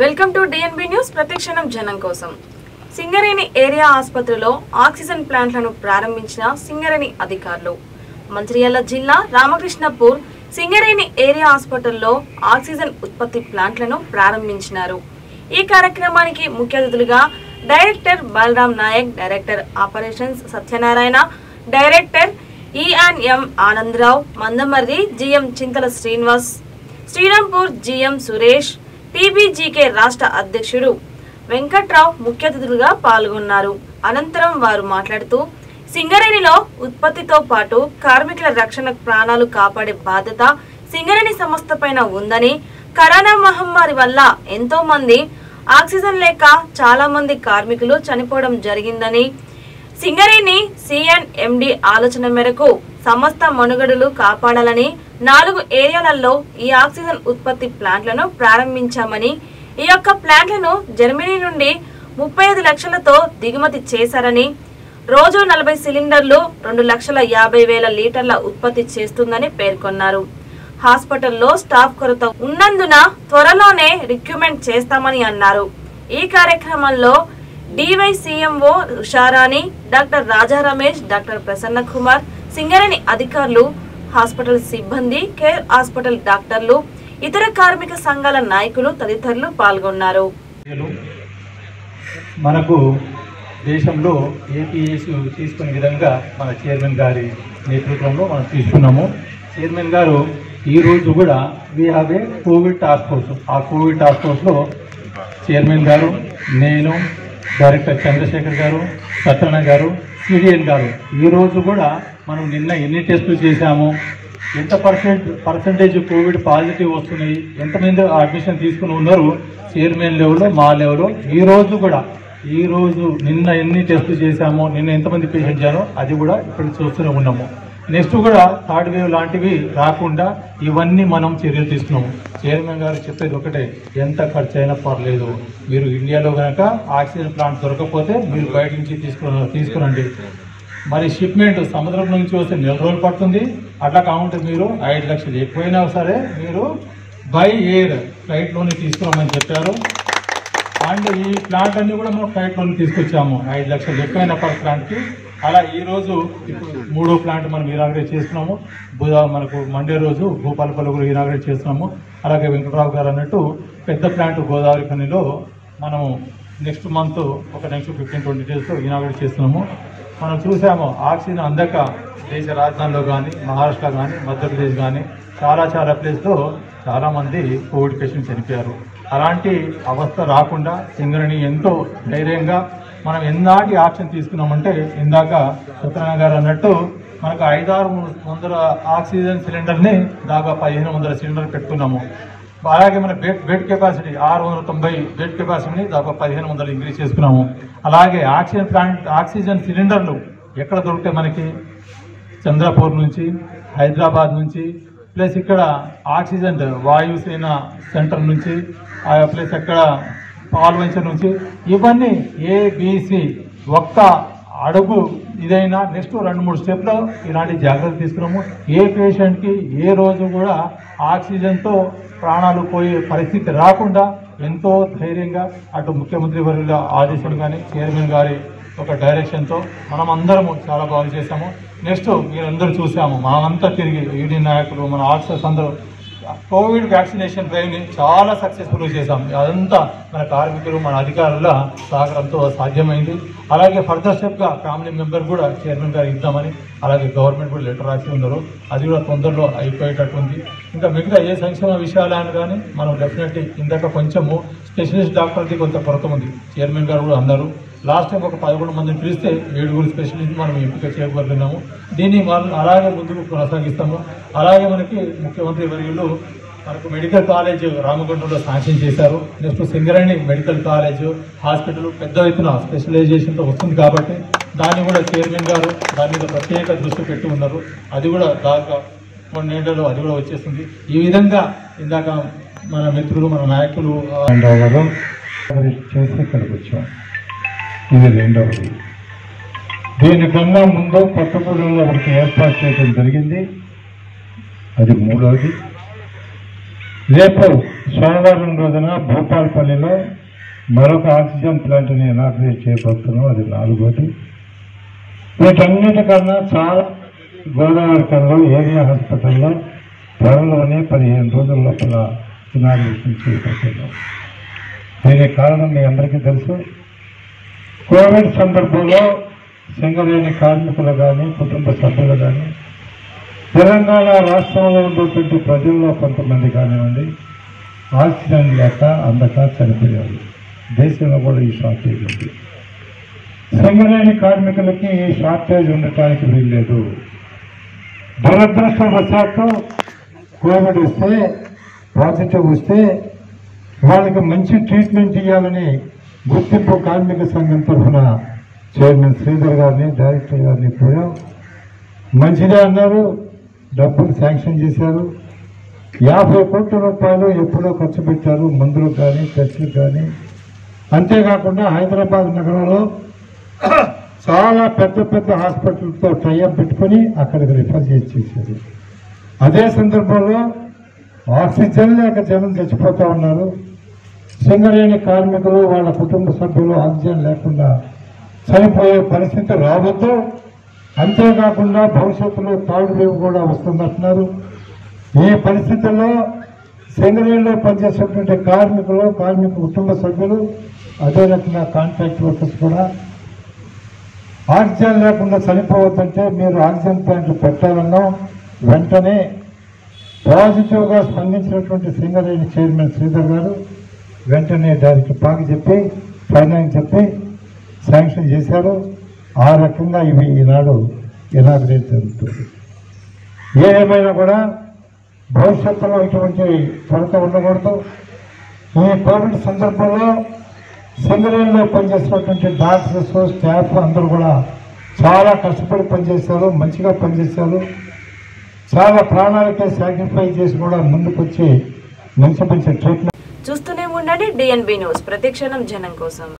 welcome to DNB news ప్రతిక్షణం జనం కోసం సింగరేణి ఏరియా ఆసుపత్రిలో ఆక్సిజన్ ప్లాంట్లను ప్రారంభించిన సింగరేణి అధికారులు మంచిర్యాల జిల్లా రామకృష్ణపూర్ సింగరేణి ఏరియా హాస్పిటల్లో ఆక్సిజన్ ఉత్పత్తి ప్లాంట్లను ప్రారంభించినారు ఈ కార్యక్రమానికి ముఖ్య అతిథులుగా director Balram Naik director operations Satyanarayana director ENM Anandarao Mandamarri GM Chintala Srinivas Srirampur GM Suresh TBGK రాష్ట్ర అధ్యక్షుడు వెంకట్రావు ముఖ్య అతిథులుగా పాల్గొన్నారు అనంతరం వారు మాట్లాడుతూ సింగరేణిలో ఉత్పత్తితో పాటు కార్మికుల రక్షణ ప్రాణాలు కాపాడే బాధ్యత సింగరేణి సంస్థ పైన ఉందని కరోనా మహమ్మారి వల్ల ఎంతో మంది ఆక్సిజన్ లేక చాలా మంది కార్మికులు చనిపోవడం జరిగిందని సింగరేణి సిఎన్ఎండి ఆలోచన మేరకు సమస్త మనుగడలు కాపాడాలని నాలుగు ఏరియాలలో ఈ ఆక్సిజన్ ఉత్పత్తి ప్లాంట్లను ప్రారంభించామని ఈ యొక్క ప్లాంట్లను జర్మనీ నుండి ముప్పై ఐదు లక్షలతో దిగుమతి చేశారని రోజు నలభై సిలిండర్లు రెండు లక్షల యాభై వేల లీటర్ల ఉత్పత్తి చేస్తుందని పేర్కొన్నారు హాస్పిటల్లో స్టాఫ్ కొరత ఉన్నందున త్వరలోనే రిక్రూట్మెంట్ చేస్తామని అన్నారు ఈ కార్యక్రమంలో DYCMO Usharani doctor Raja Ramesh doctor Prasanna Kumar Singareni అధికారులు హాస్పిటల్ సిబ్బంది కేర్ హాస్పిటల్ డాక్టర్లు ఇతర కార్మిక సంఘాల నాయకులు తదితరులు పాల్గొన్నారు చర్యలు మనకు దేశంలో ఏపీఎస్ తీసుకునే విధంగా మన చైర్మన్ గారి నేతృత్వంలో మనం తీసుకున్నాము చైర్మన్ గారు ఈ రోజు కూడా we have a COVID task force ఆ కోవిడ్ టాస్క్ ఫోర్స్లో చైర్మన్ గారు నేను డైరెక్టర్ చంద్రశేఖర్ గారు సత్యనారాయణ గారు సిడిఎన్ గారు ఈ రోజు కూడా మనం నిన్న ఎన్ని టెస్టులు చేశాము ఎంత పర్సెంట్ పర్సంటేజ్ కోవిడ్ పాజిటివ్ వస్తున్నాయి ఎంతమంది అడ్మిషన్ తీసుకుని ఉన్నారు చైర్మన్ లెవెల్లో మా లెవెల్లో ఈ రోజు కూడా ఈ రోజు నిన్న ఎన్ని టెస్టులు చేశామో నిన్న ఎంతమంది పేషెంట్ చేయాలో అది కూడా ఇప్పుడు చూస్తూనే ఉన్నాము నెక్స్ట్ కూడా థర్డ్ వేవ్ లాంటివి రాకుండా ఇవన్నీ మనం చర్యలు తీసుకున్నాము చైర్మన్ గారు చెప్పేది ఒకటే ఎంత ఖర్చు అయినా పర్లేదు మీరు ఇండియాలో కనుక ఆక్సిజన్ ప్లాంట్ దొరకకపోతే మీరు బయట నుంచి తీసుకుని తీసుకురండి మరి షిప్మెంట్ సముద్రం నుంచి వస్తే నెల రోజులు పడుతుంది అట్లా కాకుంటే మీరు ఐదు లక్షలు ఎక్కువైనా సరే మీరు బై ఎయిర్ ఫ్లైట్లోనే తీసుకురామని చెప్పారు అండ్ ఈ ప్లాంట్ అన్ని కూడా మనం ఫ్లైట్లోనే తీసుకొచ్చాము ఐదు లక్షలు ఎక్కువైన పర్ ప్లాంట్కి అలా ఈ రోజు ఇప్పుడు మూడో ప్లాంట్ మనం ఇనాగ్రేట్ చేస్తున్నాము బుధ మనకు మండే రోజు భూపాలపల్లి కూడా ఇనాగ్రేట్ చేస్తున్నాము అలాగే వెంకటరావు గారు అన్నట్టు పెద్ద ప్లాంట్ గోదావరి ఖనిలో మనము నెక్స్ట్ మంత్ ఒక నెక్స్ట్ ఫిఫ్టీన్ ట్వంటీ డేస్లో ఇనాగ్రేట్ చేస్తున్నాము మనం చూసాము ఆక్సిజన్ అందక దేశ రాజధానిలో కానీ మహారాష్ట్ర కానీ మధ్యప్రదేశ్ కానీ చాలా చాలా ప్లేస్లో చాలామంది కోవిడ్ పేషెంట్స్ చనిపోయారు అలాంటి అవస్థ రాకుండా సింగరణి ఎంతో ధైర్యంగా మనం ఎన్నాటి యాక్షన్ తీసుకున్నామంటే ఇందాక సత్యనారాయణ గారు అన్నట్టు మనకు ఐదారు వందల ఆక్సిజన్ సిలిండర్ని దాదాపు పదిహేను వందల సిలిండర్ పెట్టుకున్నాము అలాగే మన బెడ్ బెడ్ కెపాసిటీ ఆరు వందల తొంభై బెడ్ కెపాసిటీని దాదాపు పదిహేను వందలు ఇంక్రీజ్ చేసుకున్నాము అలాగే ఆక్సిజన్ ప్లాంట్ ఆక్సిజన్ సిలిండర్లు ఎక్కడ దొరుకుతాయి మనకి చంద్రపూర్ నుంచి హైదరాబాద్ నుంచి ప్లస్ ఇక్కడ ఆక్సిజన్ వాయుసేన సెంటర్ నుంచి ఆ ప్లస్ అక్కడ పాల్వంచర్ నుంచి ఇవన్నీ ఏబిసి ఒక్క అడుగు ఇదైనా నెక్స్ట్ రెండు మూడు స్టెప్లో ఇలాంటి జాగ్రత్తలు తీసుకున్నాము ఏ పేషెంట్కి ఏ రోజు కూడా ఆక్సిజన్తో ప్రాణాలు పోయే పరిస్థితి రాకుండా ఎంతో ధైర్యంగా అటు ముఖ్యమంత్రి వర్యుల ఆదేశాలు కానీ చైర్మన్ గారి ఒక డైరెక్షన్తో మనం అందరము చాలా బాగా చేశాము నెక్స్ట్ మీరందరూ చూసాము మనమంతా తిరిగి ఈడీ నాయకులు మన ఆఫీసర్స్ అందరూ కోవిడ్ వ్యాక్సినేషన్ డ్రైవ్ని చాలా సక్సెస్ఫుల్గా చేశాం అదంతా మన కార్మికులు మన అధికారుల సహకారంతో సాధ్యమైంది అలాగే ఫర్దర్ స్టెప్గా ఫ్యామిలీ మెంబర్ కూడా చైర్మన్ గారు ఇద్దామని అలాగే గవర్నమెంట్ కూడా లెటర్ రాసి ఉన్నారు అది కూడా తొందరలో అయిపోయేటట్టు ఉంది ఇంకా మిగతా ఏ సంక్షేమ విషయాలను కానీ మనం డెఫినెట్లీ ఇందాక కొంచెము స్పెషలిస్ట్ డాక్టర్ది కొంత కొరత ఉంది చైర్మన్ గారు కూడా అన్నారు లాస్ట్ టైం ఒక పదకొండు మందిని పిలిస్తే ఏడుగురు స్పెషలిస్ట్ మనం ఎంపిక చేయగలుగుతున్నాము దీన్ని మనం అలాగే ముందుకు కొనసాగిస్తాము అలాగే మనకి ముఖ్యమంత్రి వర్యులు మనకు మెడికల్ కాలేజ్ రామగుండంలో శాంక్షన్ చేశారు next Singareni medical college hospital పెద్ద ఎత్తున స్పెషలైజేషన్తో వస్తుంది కాబట్టి దాన్ని కూడా చైర్మన్ గారు దాని మీద ప్రత్యేక దృష్టి పెట్టి ఉన్నారు అది కూడా దాదాపు కొన్నేళ్లలో అది కూడా వచ్చేస్తుంది ఈ విధంగా ఇందాక మన మిత్రులు మన నాయకులు ఆ, రెండవ వారం మరి చేసి ఇక్కడికి వచ్చాం ఇది రెండవది దీనికన్నా ముందు కొత్తగూడెంలో ఒకటి ఏర్పాటు చేయడం జరిగింది అది మూడవది రేపు సోమవారం రోజున భూపాలపల్లిలో మరొక ఆక్సిజన్ ప్లాంట్ని ఇనాగ్రేట్ చేయబోతున్నాం అది నాలుగోది వీటన్నిటికన్నా చాలా గోదావరి కల్లో ఏరియా హాస్పిటల్లో త్వరలోనే పదిహేను రోజుల లోపల ఇనాగ్రేషన్ చేయబోతున్నాం దీనికి కారణం మీ అందరికీ తెలుసు కోవిడ్ సందర్భంలో సింగరేణి కార్మికులు కానీ కుటుంబ సభ్యులు కానీ తెలంగాణ రాష్ట్రంలో ఉండేటువంటి ప్రజల్లో కొంతమంది కానివ్వండి ఆక్సిజన్ లేక అందక చనిపోయారు దేశంలో కూడా ఈ షార్టేజ్ ఉంది సింగరేణి కార్మికులకి ఈ షార్టేజ్ ఉండటానికి వీల్లేదు దురదృష్టవశాత్తు కోవిడ్ వస్తే పాజిటివ్ వస్తే వాళ్ళకి మంచి ట్రీట్మెంట్ ఇవ్వాలని గుర్తింపు కార్మిక సంఘం తరఫున చైర్మన్ శ్రీధర్ గారిని డైరెక్టర్ గారిని పోయాం మంచిదే అన్నారు డబ్బులు శాంక్షన్ చేశారు యాభై కోట్ల రూపాయలు ఎప్పుడో ఖర్చు పెట్టారు మందులకు కానీ టెస్టులకు కానీ అంతేకాకుండా హైదరాబాద్ నగరంలో చాలా పెద్ద పెద్ద హాస్పిటల్తో టైఅప్ పెట్టుకొని అక్కడికి రిఫర్ చేసి చేశారు అదే సందర్భంలో ఆక్సిజన్ లేక జనం చచ్చిపోతా ఉన్నారు సింగరేణి కార్మికులు వాళ్ళ కుటుంబ సభ్యులు ఆక్సిజన్ లేకుండా చనిపోయే పరిస్థితి రావద్దు అంతేకాకుండా భవిష్యత్తులో థర్డ్ వేవ్ కూడా వస్తుందంటున్నారు ఈ పరిస్థితుల్లో సింగరేణిలో పనిచేసేటువంటి కార్మికులు కార్మిక కుటుంబ సభ్యులు అదే రకంగా కాంట్రాక్ట్ వర్కర్స్ కూడా ఆక్సిజన్ లేకుండా చనిపోవద్దంటే మీరు ఆక్సిజన్ ప్లాంట్లు పెట్టాలన్నాం వెంటనే పాజిటివ్గా స్పందించినటువంటి సింగరేణి చైర్మన్ శ్రీధర్ గారు వెంటనే డైరెక్టర్ పాకి చెప్పి ఫైనాన్స్ చెప్పి శాంక్షన్ చేశారు ఆ రకంగా ఇవి ఈనాడు ఇనాగ్రేట్ జరుగుతుంది ఏ ఏమైనా కూడా భవిష్యత్తులో ఇటువంటి కొరత ఉండకూడదు ఈ కోవిడ్ సందర్భంలో సింగరేణిలో పనిచేస్తున్నటువంటి డాక్టర్స్ స్టాఫ్ అందరూ కూడా చాలా కష్టపడి పనిచేశారు మంచిగా పనిచేశారు చాలా ప్రాణాలకే సాక్రిఫై చేసి కూడా ముందుకొచ్చి మంచి మంచి ట్రీట్మెంట్ చూస్తూనే ఉండండి డిఎన్బి న్యూస్ ప్రతిక్షణం జనం కోసం